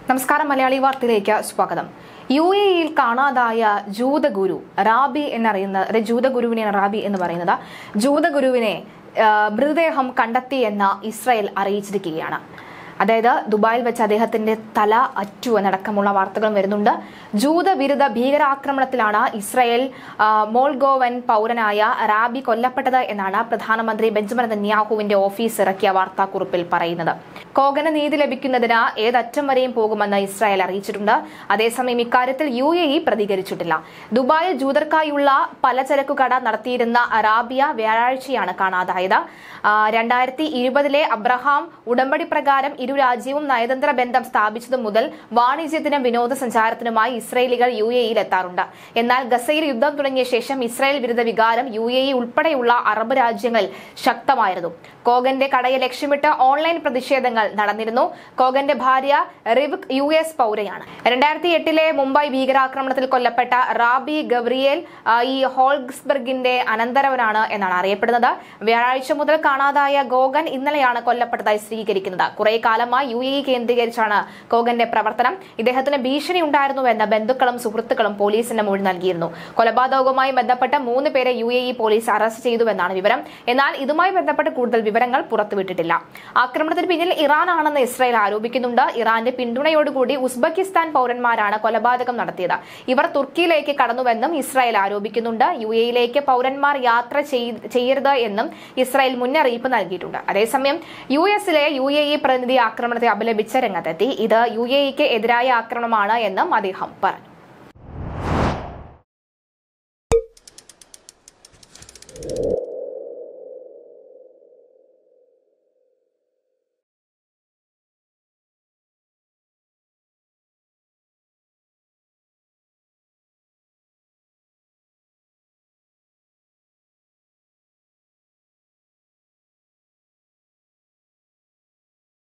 നമസ്കാരം മലയാളി വാർത്തയിലേക്ക് സ്വാഗതം യു എ ഇയിൽ കാണാതായ ജൂതഗുരു റാബി എന്നറിയുന്ന അതായത് ജൂതഗുരുവിനെയാണ് റാബി എന്ന് പറയുന്നത് ജൂതഗുരുവിനെ ആ, മൃതദേഹം കണ്ടെത്തി എന്ന് ഇസ്രായേൽ അറിയിച്ചിരിക്കുകയാണ് അതായത് ദുബായിൽ വെച്ച് അദ്ദേഹത്തിന്റെ തല അറ്റു എന്നടക്കമുള്ള വാർത്തകളും വരുന്നുണ്ട് ജൂതവിരുദ്ധ ഭീകരാക്രമണത്തിലാണ് ഇസ്രായേൽ ആ, മോൾഗോവൻ പൗരനായ റാബി കൊല്ലപ്പെട്ടത് എന്നാണ് പ്രധാനമന്ത്രി ബെഞ്ചമിൻ നെന്യാഹുവിന്റെ ഓഫീസ് ഇറക്കിയ വാർത്താക്കുറിപ്പിൽ പറയുന്നത് കോഗന് നീതി ലഭിക്കുന്നതിന് ഏതറ്റം വരെയും പോകുമെന്ന് ഇസ്രായേൽ അറിയിച്ചിട്ടുണ്ട് അതേസമയം ഇക്കാര്യത്തിൽ യു എ ഇ പ്രതികരിച്ചിട്ടില്ല ദുബായിൽ ജൂതർക്കായുള്ള പലചരക്കു കട നടത്തിയിരുന്ന അറാബിയ വ്യാഴാഴ്ചയാണ് കാണാതായത് ആ, രണ്ടായിരത്തി ഇരുപതിലെ അബ്രഹാം ഉടമ്പടി പ്രകാരം ഇരു രാജ്യവും നയതന്ത്ര ബന്ധം സ്ഥാപിച്ചതു മുതൽ വാണിജ്യത്തിനും വിനോദസഞ്ചാരത്തിനുമായി ഇസ്രയേലികൾ യു എ ഇയിൽ എത്താറുണ്ട് എന്നാൽ ഗസയിൽ യുദ്ധം തുടങ്ങിയ ശേഷം ഇസ്രായേൽ വിരുദ്ധ വികാരം യു എ ഇ ഉൾപ്പെടെയുള്ള അറബ് രാജ്യങ്ങളിൽ ശക്തമായിരുന്നു കോഗന്റെ കടയെ ലക്ഷ്യമിട്ട് ഓൺലൈൻ പ്രതിഷേധങ്ങൾ നടന്നിരുന്നു കോഗന്റെ ഭാര്യ റിവിക് യു എസ് പൗരയാണ് രണ്ടായിരത്തി എട്ടിലെ മുംബൈ ഭീകരാക്രമണത്തിൽ കൊല്ലപ്പെട്ട റാബി ഗബ്രിയേൽ ആ, ഈ ഹോൾഗ്സ്ബർഗിന്റെ അനന്തരവനാണ് എന്നാണ് അറിയപ്പെടുന്നത് വ്യാഴാഴ്ച മുതൽ കാണാതായ ഗോഗൻ ഇന്നലെയാണ് കൊല്ലപ്പെട്ടതായി സ്ഥിരീകരിക്കുന്നത് കുറെ കാലമായി യു എ ഇ കേന്ദ്രീകരിച്ചാണ് കോഗന്റെ പ്രവർത്തനം ഇദ്ദേഹത്തിന് ഭീഷണി ഉണ്ടായിരുന്നുവെന്ന് ബന്ധുക്കളും സുഹൃത്തുക്കളും പോലീസിന് മൊഴി നൽകിയിരുന്നു കൊലപാതകവുമായി ബന്ധപ്പെട്ട മൂന്ന് പേരെ U A E police arrest ചെയ്തുവെന്നാണ് വിവരം എന്നാൽ ഇതുമായി ബന്ധപ്പെട്ട് കൂടുതൽ വിവരങ്ങൾ പുറത്തുവിട്ടിട്ടില്ല ആക്രമണത്തിന് പിന്നിൽ ഇറാനാണെന്ന് ഇസ്രായേൽ ആരോപിക്കുന്നുണ്ട് ഇറാന്റെ പിന്തുണയോടുകൂടി ഉസ്ബെക്കിസ്ഥാൻ പൗരന്മാരാണ് കൊലപാതകം നടത്തിയത് ഇവർ തുർക്കിയിലേക്ക് കടന്നുവെന്നും ഇസ്രായേൽ ആരോപിക്കുന്നുണ്ട് യു എയിലേക്ക് പൗരന്മാർ യാത്ര ചെയ്- ചെയ്യരുത് എന്നും ഇസ്രായേൽ മുന്നറിയിപ്പ് നൽകിയിട്ടുണ്ട് അതേസമയം യു എസിലെ യു എ ഇ പ്രതിനിധി ആക്രമണത്തെ അപലപിച്ച് രംഗത്തെത്തി ഇത് യു എ ഇക്ക് എതിരായ ആക്രമണമാണ് എന്നും അദ്ദേഹം പറഞ്ഞു